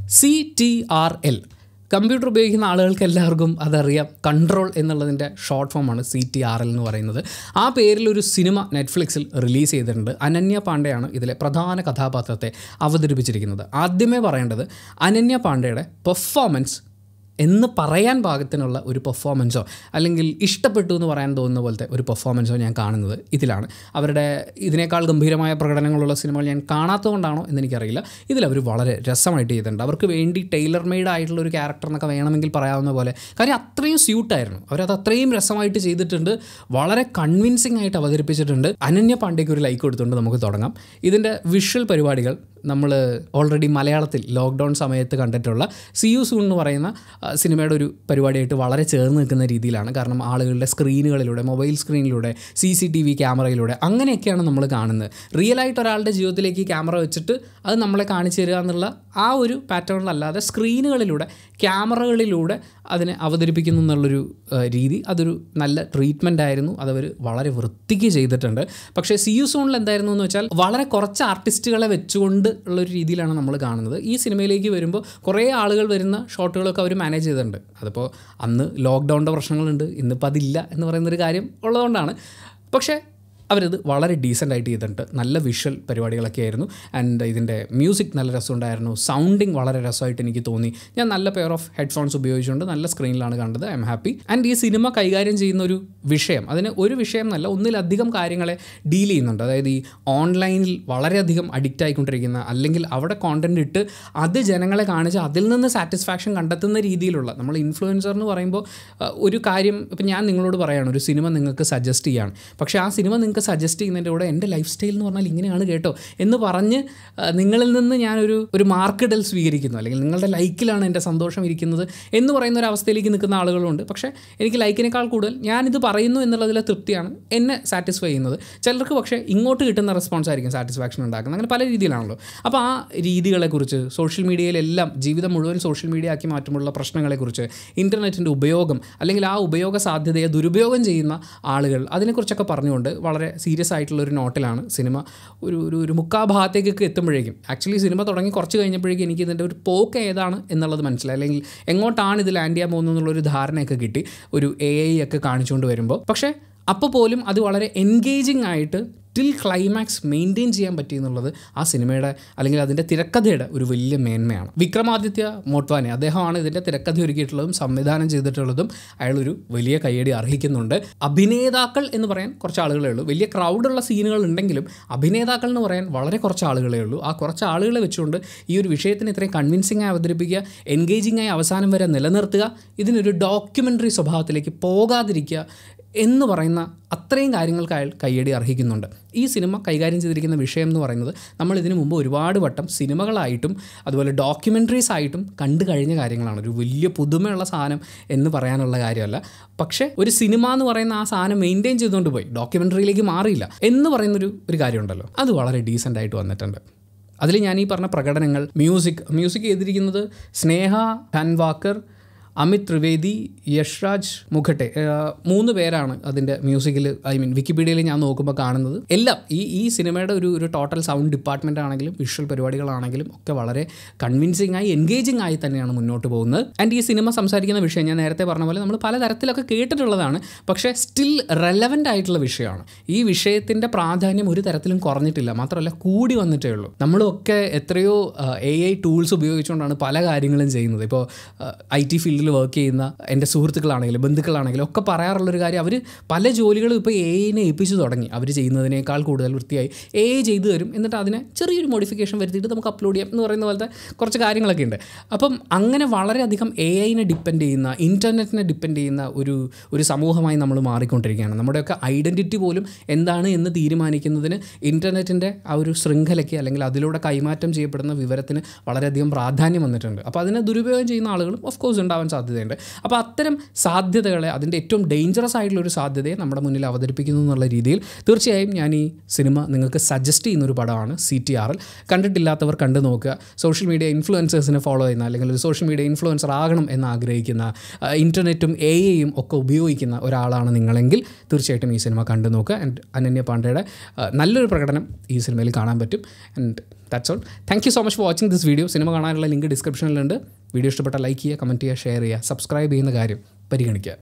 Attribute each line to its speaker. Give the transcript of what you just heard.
Speaker 1: C T R L computer ഉപയോഗിക്കുന്ന ആളുകൾക്ക് എല്ലാവർക്കും അതറിയാം കൺട്രോൾ എന്നുള്ളതിൻ്റെ ഷോർട്ട് ഫോമാണ് സി ടി ആർ എൽ എന്ന് പറയുന്നത് ആ പേരിൽ ഒരു സിനിമ നെറ്റ്ഫ്ലിക്സിൽ റിലീസ് ചെയ്തിട്ടുണ്ട് അനന്യ പാണ്ഡെയാണ് ഇതിലെ പ്രധാന കഥാപാത്രത്തെ അവതരിപ്പിച്ചിരിക്കുന്നത് ആദ്യമേ പറയേണ്ടത് അനന്യ പാണ്ഡെയുടെ പെർഫോമൻസ് എന്ന് പറയാൻ പാകത്തിനുള്ള ഒരു പെർഫോമൻസോ അല്ലെങ്കിൽ ഇഷ്ടപ്പെട്ടു എന്ന് പറയാൻ തോന്നുന്ന പോലത്തെ ഒരു പെർഫോമൻസോ ഞാൻ കാണുന്നത് ഇതിലാണ് അവരുടെ ഇതിനേക്കാൾ ഗംഭീരമായ പ്രകടനങ്ങളുള്ള സിനിമകൾ ഞാൻ കാണാത്തതുകൊണ്ടാണോ എന്ന് എനിക്കറിയില്ല ഇതിൽ അവർ വളരെ രസമായിട്ട് ചെയ്തിട്ടുണ്ട് അവർക്ക് വേണ്ടി ടൈലർ മെയ്ഡ് ആയിട്ടുള്ള ഒരു ക്യാരക്ടർ എന്നൊക്കെ വേണമെങ്കിൽ പറയാവുന്ന പോലെ കാര്യം അത്രയും സ്യൂട്ടായിരുന്നു അവരത് അത്രയും രസമായിട്ട് ചെയ്തിട്ടുണ്ട് വളരെ കൺവിൻസിംഗ് ആയിട്ട് അവതരിപ്പിച്ചിട്ടുണ്ട് അനന്യ പാണ്ഡേക്ക് ഒരു ലൈക്ക് കൊടുത്തുകൊണ്ട് നമുക്ക് തുടങ്ങാം ഇതിൻ്റെ വിഷ്വൽ പരിപാടികൾ നമ്മൾ ഓൾറെഡി മലയാളത്തിൽ ലോക്ക്ഡൗൺ സമയത്ത് കണ്ടിട്ടുള്ള സി യു സൂൺ എന്ന് പറയുന്ന ആ, സിനിമയുടെ ഒരു പരിപാടിയായിട്ട് വളരെ ചേർന്ന് നിൽക്കുന്ന രീതിയിലാണ് കാരണം ആളുകളുടെ സ്ക്രീനുകളിലൂടെ മൊബൈൽ സ്ക്രീനിലൂടെ സി സി ടി വി ക്യാമറയിലൂടെ അങ്ങനെയൊക്കെയാണ് നമ്മൾ കാണുന്നത് റിയലായിട്ട് ഒരാളുടെ ജീവിതത്തിലേക്ക് ക്യാമറ വെച്ചിട്ട് അത് നമ്മളെ കാണിച്ചു തരിക എന്നുള്ള ആ ഒരു പാറ്റേണിലല്ലാതെ സ്ക്രീനുകളിലൂടെ ക്യാമറകളിലൂടെ അതിനെ അവതരിപ്പിക്കുന്നു എന്നുള്ളൊരു ആ, രീതി അതൊരു നല്ല ട്രീറ്റ്മെൻ്റ് ആയിരുന്നു അതവർ വളരെ വൃത്തിക്ക് ചെയ്തിട്ടുണ്ട് പക്ഷേ സി യു സോണിൽ എന്തായിരുന്നു എന്ന് വെച്ചാൽ വളരെ കുറച്ച് ആർട്ടിസ്റ്റുകളെ വെച്ചുകൊണ്ട് ഉള്ളൊരു രീതിയിലാണ് നമ്മൾ കാണുന്നത് ഈ സിനിമയിലേക്ക് വരുമ്പോൾ കുറേ ആളുകൾ വരുന്ന ഷോട്ടുകളൊക്കെ അവർ മാനേജ് ചെയ്തിട്ടുണ്ട് അതിപ്പോൾ അന്ന് ലോക്ക്ഡൗണിൻ്റെ പ്രശ്നങ്ങളുണ്ട് ഇന്നിപ്പോൾ അതില്ല എന്ന് പറയുന്നൊരു കാര്യം ഉള്ളതുകൊണ്ടാണ് പക്ഷേ അവരത് വളരെ ഡീസൻ്റ് ആയിട്ട് ചെയ്തിട്ടുണ്ട് നല്ല വിഷ്വൽ പരിപാടികളൊക്കെ ആയിരുന്നു ആൻഡ് ഇതിൻ്റെ മ്യൂസിക് നല്ല രസമുണ്ടായിരുന്നു സൗണ്ടിങ് വളരെ രസമായിട്ട് എനിക്ക് തോന്നി ഞാൻ നല്ല പെയർ ഓഫ് ഹെഡ്ഫോൺസ് ഉപയോഗിച്ചുകൊണ്ട് നല്ല സ്ക്രീനിലാണ് കണ്ടത് ഐ എം ഹാപ്പി ആൻഡ് ഈ സിനിമ കൈകാര്യം ചെയ്യുന്ന ഒരു വിഷയം അതിന് ഒരു വിഷയം എന്നല്ല ഒന്നിലധികം കാര്യങ്ങളെ ഡീൽ ചെയ്യുന്നുണ്ട് അതായത് ഈ ഓൺലൈനിൽ വളരെയധികം അഡിക്റ്റ് ആയിക്കൊണ്ടിരിക്കുന്ന അല്ലെങ്കിൽ അവിടെ കോണ്ടന്റ് ഇട്ട് അത് ജനങ്ങളെ കാണിച്ച് അതിൽ നിന്ന് സാറ്റിസ്ഫാക്ഷൻ കണ്ടെത്തുന്ന രീതിയിലുള്ള നമ്മൾ ഇൻഫ്ലുവൻസർ എന്ന് പറയുമ്പോൾ അഹ്, ഒരു കാര്യം ഇപ്പം ഞാൻ നിങ്ങളോട് പറയുകയാണ് ഒരു സിനിമ നിങ്ങൾക്ക് സജസ്റ്റ് ചെയ്യാണ് പക്ഷേ ആ സിനിമ നിങ്ങൾക്ക് സജസ്റ്റ് ചെയ്യുന്നതിൻ്റെ കൂടെ എൻ്റെ ലൈഫ് സ്റ്റൈൽ എന്ന് പറഞ്ഞാൽ ഇങ്ങനെയാണ് കേട്ടോ എന്ന് പറഞ്ഞ് അഹ്, നിങ്ങളിൽ നിന്ന് ഞാനൊരു ഒരു മാർക്കിടൽ സ്വീകരിക്കുന്നു അല്ലെങ്കിൽ നിങ്ങളുടെ ലൈക്കിലാണ് എൻ്റെ സന്തോഷം ഇരിക്കുന്നത് എന്ന് പറയുന്ന ഒരു അവസ്ഥയിലേക്ക് നിൽക്കുന്ന ആളുകളുണ്ട് പക്ഷേ എനിക്ക് ലൈക്കിനേക്കാൾ കൂടുതൽ ഞാനിത് പറയുന്നു എന്നുള്ളതിലെ തൃപ്തിയാണ് എന്നെ സാറ്റിസ്ഫൈ ചെയ്യുന്നത് ചിലർക്ക് പക്ഷേ ഇങ്ങോട്ട് കിട്ടുന്ന റെസ്പോൺസ് ആയിരിക്കും സാറ്റിസ്ഫാക്ഷൻ ഉണ്ടാക്കുന്നത് അങ്ങനെ പല രീതിയിലാണല്ലോ അപ്പോൾ ആ രീതികളെക്കുറിച്ച് സോഷ്യൽ മീഡിയയിലെല്ലാം ജീവിതം മുഴുവൻ സോഷ്യൽ മീഡിയ ആക്കി മാറ്റുമ്പോഴുള്ള പ്രശ്നങ്ങളെക്കുറിച്ച് ഇൻ്റർനെറ്റിൻ്റെ ഉപയോഗം അല്ലെങ്കിൽ ആ ഉപയോഗ സാധ്യതയെ ദുരുപയോഗം ചെയ്യുന്ന ആളുകൾ അതിനെക്കുറിച്ചൊക്കെ പറഞ്ഞുകൊണ്ട് വളരെ സീരിയസ് ആയിട്ടുള്ള ഒരു നോട്ടിലാണ് സിനിമ ഒരു ഒരു ഒരു മുക്കാ ഭാഗത്തേക്കൊക്കെ എത്തുമ്പോഴേക്കും ആക്ച്വലി സിനിമ തുടങ്ങി കുറച്ച് കഴിഞ്ഞപ്പോഴേക്കും എനിക്ക് ഇതിൻ്റെ ഒരു പോക്ക് ഏതാണ് എന്നുള്ളത് മനസ്സിലായി അല്ലെങ്കിൽ എങ്ങോട്ടാണ് ഇത് ലാൻഡ് ചെയ്യാൻ പോകുന്നത് എന്നുള്ളൊരു ധാരണയൊക്കെ കിട്ടി ഒരു എ ഐ ഒക്കെ കാണിച്ചുകൊണ്ട് വരുമ്പോൾ പക്ഷേ അപ്പോൾ പോലും അത് വളരെ എൻഗേജിങ് ആയിട്ട് ടിൽ ക്ലൈമാക്സ് മെയിൻറ്റെയിൻ ചെയ്യാൻ പറ്റി എന്നുള്ളത് ആ സിനിമയുടെ അല്ലെങ്കിൽ അതിൻ്റെ തിരക്കഥയുടെ ഒരു വലിയ മേന്മയാണ് വിക്രമാദിത്യ മോട്ട്വാനെ അദ്ദേഹമാണ് ഇതിൻ്റെ തിരക്കഥ ഒരുക്കിയിട്ടുള്ളതും സംവിധാനം ചെയ്തിട്ടുള്ളതും അയാളൊരു വലിയ കയ്യടി അർഹിക്കുന്നുണ്ട് അഭിനേതാക്കൾ എന്ന് പറയാൻ കുറച്ച് ആളുകളേ ഉള്ളൂ വലിയ ക്രൗഡുള്ള സീനുകൾ ഉണ്ടെങ്കിലും അഭിനേതാക്കൾ എന്ന് പറയാൻ വളരെ കുറച്ച് ആളുകളേ ഉള്ളൂ ആ കുറച്ച് ആളുകളെ വെച്ചുകൊണ്ട് ഈ ഒരു വിഷയത്തിന് ഇത്രയും കൺവിൻസിംഗ് ആയി അവതരിപ്പിക്കുക എൻഗേജിംഗ് ആയി അവസാനം വരെ നിലനിർത്തുക ഇതിനൊരു ഡോക്യുമെൻ്ററി സ്വഭാവത്തിലേക്ക് പോകാതിരിക്കുക എന്ന് പറയുന്ന അത്രയും കാര്യങ്ങൾക്ക് അയാൾ കയ്യടി അർഹിക്കുന്നുണ്ട് ഈ സിനിമ കൈകാര്യം ചെയ്തിരിക്കുന്ന വിഷയം എന്ന് പറയുന്നത് നമ്മൾ ഇതിനു മുമ്പ് ഒരുപാട് വട്ടം സിനിമകളായിട്ടും അതുപോലെ ഡോക്യുമെൻ്ററീസ് ആയിട്ടും കണ്ടു കഴിഞ്ഞ കാര്യങ്ങളാണ് ഒരു വലിയ പുതുമയുള്ള സാധനം എന്ന് പറയാനുള്ള കാര്യമല്ല പക്ഷേ ഒരു സിനിമ എന്ന് പറയുന്ന ആ സാധനം മെയിൻറ്റെയിൻ ചെയ്തുകൊണ്ട് പോയി ഡോക്യുമെൻ്ററിയിലേക്ക് മാറിയില്ല എന്ന് പറയുന്നൊരു ഒരു കാര്യമുണ്ടല്ലോ അത് വളരെ ഡീസൻ്റ് ആയിട്ട് വന്നിട്ടുണ്ട് അതിൽ ഞാൻ ഈ പറഞ്ഞ പ്രകടനങ്ങൾ മ്യൂസിക് മ്യൂസിക് ചെയ്തിരിക്കുന്നത് സ്നേഹ ധൻവാക്കർ അമിത് ത്രിവേദി യഷ്രാജ് മുഖട്ടെ ഏഹ് മൂന്ന് പേരാണ് അതിൻ്റെ മ്യൂസിക്കിൽ ഐ മീൻ വിക്കിപീഡിയയിൽ ഞാൻ നോക്കുമ്പോൾ കാണുന്നത് എല്ലാം ഈ ഈ സിനിമയുടെ ഒരു ഒരു ടോട്ടൽ സൗണ്ട് ഡിപ്പാർട്ട്മെൻ്റ് ആണെങ്കിലും വിഷ്വൽ പരിപാടികളാണെങ്കിലും ഒക്കെ വളരെ കൺവിൻസിംഗ് ആയി എൻഗേജിംഗ് ആയി തന്നെയാണ് മുന്നോട്ട് പോകുന്നത് ആൻഡ് ഈ സിനിമ സംസാരിക്കുന്ന വിഷയം ഞാൻ നേരത്തെ പറഞ്ഞ പോലെ നമ്മൾ പലതരത്തിലൊക്കെ കേട്ടിട്ടുള്ളതാണ് പക്ഷേ സ്റ്റിൽ റെലവൻ്റ് ആയിട്ടുള്ള വിഷയമാണ് ഈ വിഷയത്തിൻ്റെ പ്രാധാന്യം ഒരു തരത്തിലും കുറഞ്ഞിട്ടില്ല മാത്രമല്ല കൂടി വന്നിട്ടേ ഉള്ളൂ നമ്മളൊക്കെ എത്രയോ എ ഐ ടൂൾസ് ഉപയോഗിച്ചുകൊണ്ടാണ് പല കാര്യങ്ങളും ചെയ്യുന്നത് ഇപ്പോൾ ഐ ടി ഫീൽഡിൽ വർക്ക് ചെയ്യുന്ന എൻ്റെ സുഹൃത്തുക്കളാണെങ്കിലും ബന്ധുക്കളാണെങ്കിലും ഒക്കെ പറയാറുള്ളൊരു കാര്യം അവർ പല ജോലികളും ഇപ്പോൾ എ ഐനെ ഏൽപ്പിച്ചു തുടങ്ങി അവർ ചെയ്യുന്നതിനേക്കാൾ കൂടുതൽ വൃത്തിയായി എ ഐ ചെയ്തു തരും എന്നിട്ട് അതിനെ ചെറിയൊരു മോഡിഫിക്കേഷൻ വരുത്തിയിട്ട് നമുക്ക് അപ്ലോഡ് ചെയ്യാം എന്ന് പറയുന്ന പോലത്തെ കുറച്ച് കാര്യങ്ങളൊക്കെ ഉണ്ട് അപ്പം അങ്ങനെ വളരെയധികം എ ഐനെ ഡിപ്പെൻഡ് ചെയ്യുന്ന ഇൻ്റർനെറ്റിനെ ഡിപ്പെൻഡ് ചെയ്യുന്ന ഒരു ഒരു സമൂഹമായി നമ്മൾ മാറിക്കൊണ്ടിരിക്കുകയാണ് നമ്മുടെയൊക്കെ ഐഡൻറ്റിറ്റി പോലും എന്താണ് എന്ന് തീരുമാനിക്കുന്നതിന് ഇൻ്റർനെറ്റിൻ്റെ ആ ഒരു ശൃംഖലയ്ക്ക് അല്ലെങ്കിൽ അതിലൂടെ കൈമാറ്റം ചെയ്യപ്പെടുന്ന വിവരത്തിന് വളരെയധികം പ്രാധാന്യം വന്നിട്ടുണ്ട് അപ്പോൾ അതിനെ ദുരുപയോഗം ചെയ്യുന്ന ആളുകളും ഓഫ് കോഴ്സ് ഉണ്ടാവാൻ സാധ്യതയുണ്ട് അപ്പോൾ അത്തരം സാധ്യതകളെ അതിൻ്റെ ഏറ്റവും ഡേഞ്ചറസ് ആയിട്ടുള്ള ഒരു സാധ്യതയെ നമ്മുടെ മുന്നിൽ അവതരിപ്പിക്കുന്നു എന്നുള്ള രീതിയിൽ തീർച്ചയായും ഞാൻ ഈ സിനിമ നിങ്ങൾക്ക് സജസ്റ്റ് ചെയ്യുന്ന ഒരു പടമാണ് സി ടി ആർ എൽ കണ്ടിട്ടില്ലാത്തവർ കണ്ടു നോക്കുക സോഷ്യൽ മീഡിയ ഇൻഫ്ലുവൻസേഴ്സിനെ ഫോളോ ചെയ്യുന്ന അല്ലെങ്കിൽ ഒരു സോഷ്യൽ മീഡിയ ഇൻഫ്ലുവൻസർ ആകണം എന്ന് ആഗ്രഹിക്കുന്ന ആ, ഇൻ്റർനെറ്റും എ ഐയും ഒക്കെ ഉപയോഗിക്കുന്ന ഒരാളാണ് നിങ്ങളെങ്കിൽ തീർച്ചയായിട്ടും ഈ സിനിമ കണ്ടു നോക്കുക ആൻഡ് അനന്യ പാണ്ഡെയുടെ ആ, നല്ലൊരു പ്രകടനം ഈ സിനിമയിൽ കാണാൻ പറ്റും and that's all thank you so much for watching this video cinema കാണാനുള്ള ലിങ്ക് ഡിസ്ക്രിപ്ഷനിലുണ്ട് വീഡിയോ ഇഷ്ടപ്പെട്ട ലൈക്ക് ചെയ്യുക കമൻറ്റ് ചെയ്യുക ഷെയർ ചെയ്യുക സബ്സ്ക്രൈബ് ചെയ്യുന്ന കാര്യം പരിഗണിക്കുക